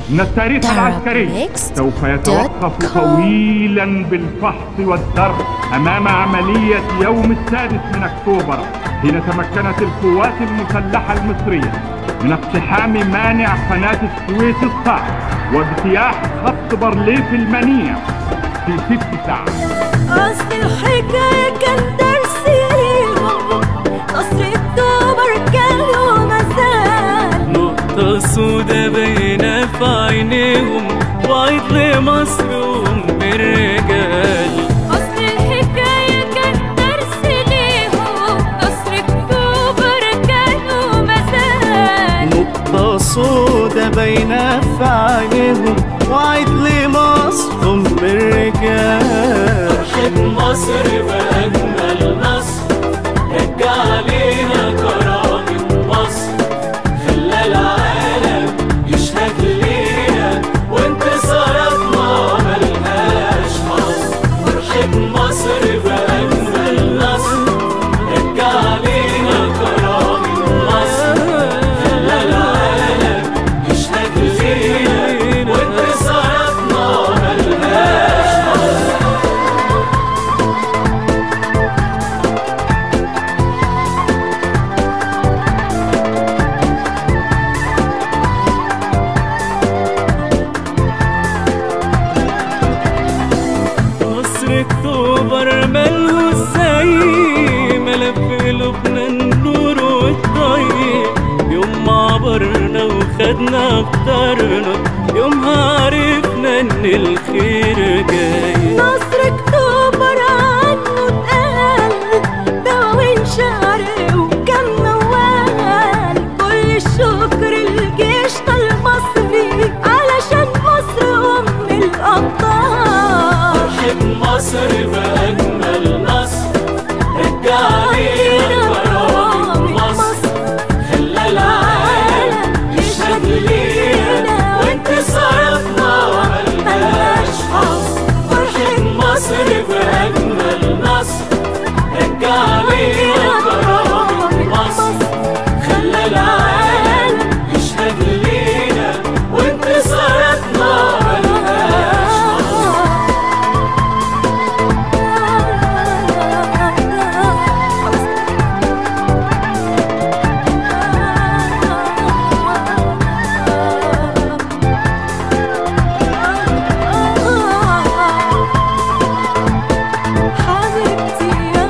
إن التاريخ العسكري Mixed سوف يتوقف dot com. طويلا بالفحص والدرس أمام عملية يوم السادس من أكتوبر حين تمكنت القوات المسلحة المصرية من اقتحام مانع قناة السويس الصعب واجتياح خط بارليف المنيع في ست ساعات أصل الحكاية كان درسي ليهم قصر اكتوبر كانوا مزال نقطة سودا باينة في عينيهم وعيد لمصر وهم الرجال أصل الحكاية كان درسي ليهم قصر اكتوبر كانوا مزال نقطة سودا باينة في عينيهم وعيد لمصر هم الرجال فرحة مصر بأجمل نصر رجع علينا كرامة مصر خلى العالم يشهد لينا وانتصاراتنا ملهاش حصر فرحة مصر بأجمل نصر رجع علينا كرامة مصر خلى العالم يشهد لينا وانتصاراتنا ملهاش حصر مصر اكتوبر ماله ازاي ملف قلوبنا النور والطيب يوم ما عبرنا وخدنا اختارنا يومها عرفنا ان الخير جاي نصر اكتوبر عنه اتقال دواوين شعر وكان موال كل الشكر لجيشنا المصري علشان مصر ام الابطال فرحة مصر بأجمل نصر رجع علينا كرامة مصر خلى العالم يشهد لينا وانتصاراتنا ملهاش حصر فرحة مصر بأجمل نصر رجع علينا كرامة مصر خلى العالم يشهد لينا وانتصاراتنا ملهاش حصر حبيبتي يا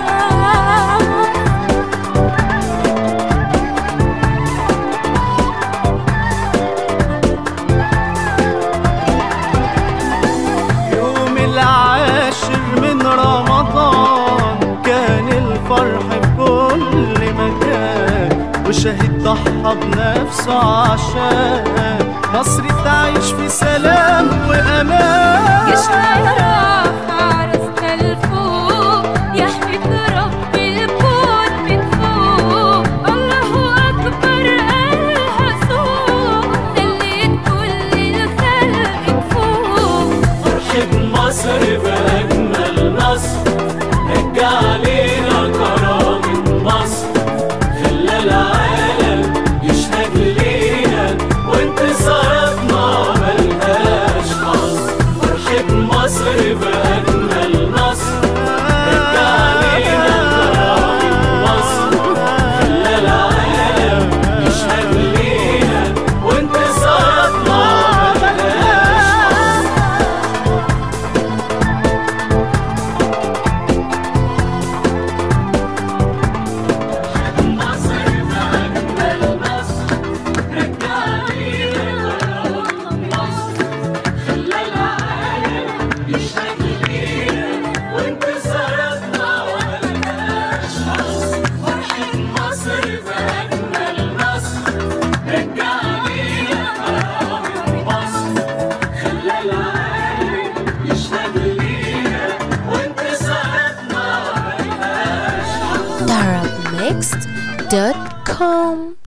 يوم العاشر من رمضان كان الفرح في كل مكان وشهيد ضحى بنفسه عشان مصر تعيش في سلام وأمان جيشنا راح عرسنا لفوق يحميك ربي الكون من فوق الله أكبر قالها سوق خليت كل الخلق فوق فرحة مصر بأجمل نصر رجع علينا كرامة مصر خلى العالم يشهد لينا وانتصاراتنا ملهاش حصر فرحة مصر بأجمل نصر رجع علينا كرامة مصر خلى العالم يشهد لينا وانتصاراتنا ملهاش حصر darabmixed.com